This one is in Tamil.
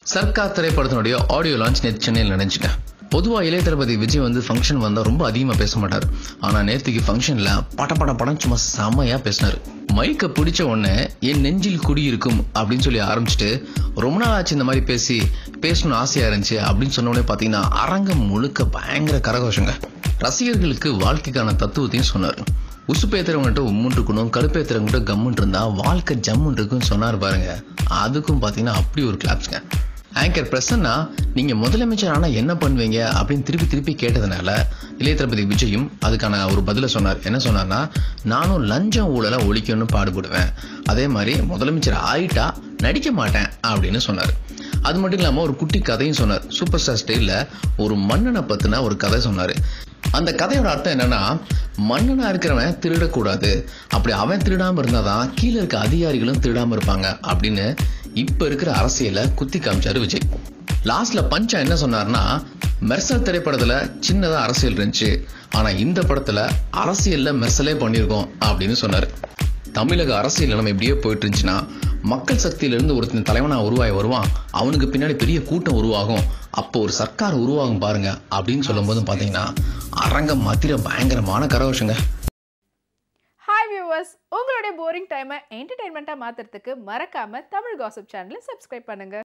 சர்க்கார் திரைப்படத்தினுடைய ஆடியோ லான்ச் நேற்று சென்னையில் நடந்துச்சுங்க பொதுவா இளைய தளபதி விஜய் வந்து ஃபங்க்ஷன் வந்தா ரொம்ப அதிகமா பேச மாட்டார் ஆனா நேற்றுக்கு ஃபங்க்ஷன்ல பட பட படம் சும்மா செம்மையா பேசினாரு மைக்க பிடிச்ச உடனே என் நெஞ்சில் குடியிருக்கும் அப்படின்னு சொல்லி ஆரம்பிச்சுட்டு ரொம்ப நாள் ஆச்சு இந்த மாதிரி பேசி பேசணும்னு ஆசையா இருந்துச்சு அப்படின்னு சொன்ன உடனே பாத்தீங்கன்னா அரங்கம் முழுக்க பயங்கர கரகோஷங்க ரசிகர்களுக்கு வாழ்க்கைக்கான தத்துவத்தையும் சொன்னார் உசுப்பேத்துறவங்ககிட்ட உம்முன் இருக்கணும் கடுப்பேத்துறவங்ககிட்ட கம்முன் இருந்தா வாழ்க்கை ஜம்முன் இருக்குன்னு சொன்னார் பாருங்க அதுக்கும் பாத்தீங்கன்னா அப்படி ஒரு கிளாப்ஸ்ங்க ஆங்கர் பிரசன்னா நீங்க முதலமைச்சர் ஆனா என்ன பண்ணுவீங்க அப்படின்னு திருப்பி திருப்பி கேட்டதுனால இளைய தளபதி விஜயும் அதுக்கான ஒரு பதில சொன்னார் என்ன சொன்னார்னா நானும் லஞ்சம் ஊழலை ஒழிக்கணும்னு பாடுபடுவேன் அதே மாதிரி முதலமைச்சர் ஆயிட்டா நடிக்க மாட்டேன் அப்படின்னு சொன்னார் அது மட்டும் இல்லாம ஒரு குட்டி கதையும் சொன்னார் சூப்பர் ஸ்டார் ஸ்டைல்ல ஒரு மன்னனை பத்தின ஒரு கதை சொன்னாரு அந்த கதையோட அர்த்தம் என்னன்னா மன்னனா இருக்கிறவன் திருடக்கூடாது அப்படி அவன் திருடாம இருந்தாதான் கீழே இருக்க அதிகாரிகளும் திருடாம இருப்பாங்க அப்படின்னு இப்ப இருக்கிற அரசியல குத்தி காமிச்சாரு விஜய் லாஸ்ட்ல பஞ்சா என்ன சொன்னார்னா மெர்சல் திரைப்படத்துல சின்னதா அரசியல் இருந்துச்சு ஆனா இந்த படத்துல அரசியல்ல மெர்சலே பண்ணியிருக்கோம் அப்படின்னு சொன்னாரு தமிழக அரசியல் நிலைமை இப்படியே போயிட்டு இருந்துச்சுன்னா மக்கள் சக்தியிலிருந்து ஒருத்தன் தலைவனா உருவாகி வருவான் அவனுக்கு பின்னாடி பெரிய கூட்டம் உருவாகும் அப்போ ஒரு சர்க்கார் உருவாகும் பாருங்க அப்படின்னு சொல்லும்போது பாத்தீங்கன்னா அரங்கம் மாத்திர பயங்கரமான கரகோஷங்க ஹாய் வியூவர்ஸ் உங்களுடைய போரிங் டைமை என்டர்டைன்மெண்ட்டாக மாற்றுறதுக்கு மறக்காமல் தமிழ் காசிப் சேனலை சப்ஸ்கிரைப் பண்ணுங்கள்